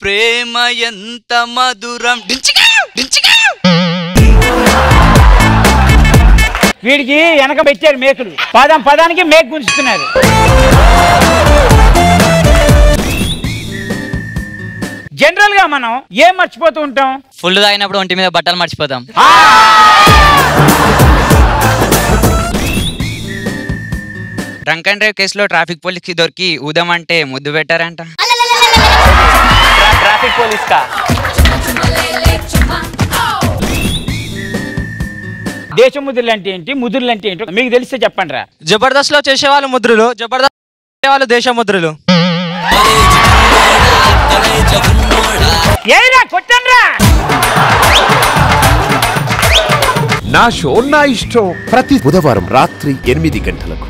ప్రేమ ఎంత మధురం డించిగా డించిగా వీడికి వెనక పెట్టారు మేకులు పదం పదానికి మేకు గుంజుతున్నారు జనరల్ గా మనం ఏం మర్చిపోతూ ఉంటాం ఫుల్ తాగినప్పుడు ఒంటి మీద బట్టలు మర్చిపోతాం డ్రంక్ అండ్ డ్రైవ్ కేసులో ట్రాఫిక్ పోలీస్కి దొరికి ఊదమంటే ముద్దు పెట్టారంట ట్రాఫిక్ పోలీస్ కా దేశ ముద్రలు అంటే ఏంటి ముద్రలు అంటే ఏంటి మీకు తెలిస్తే చెప్పండి రా జబర్దస్త్ లో చేసేవాళ్ళు ముద్రలు జబర్దస్త్ చేసేవాళ్ళు దేశ ముద్రలు ఏరా కొట్టండి రా నా షో నా ఇష్టం ప్రతి బుధవారం రాత్రి ఎనిమిది గంటలకు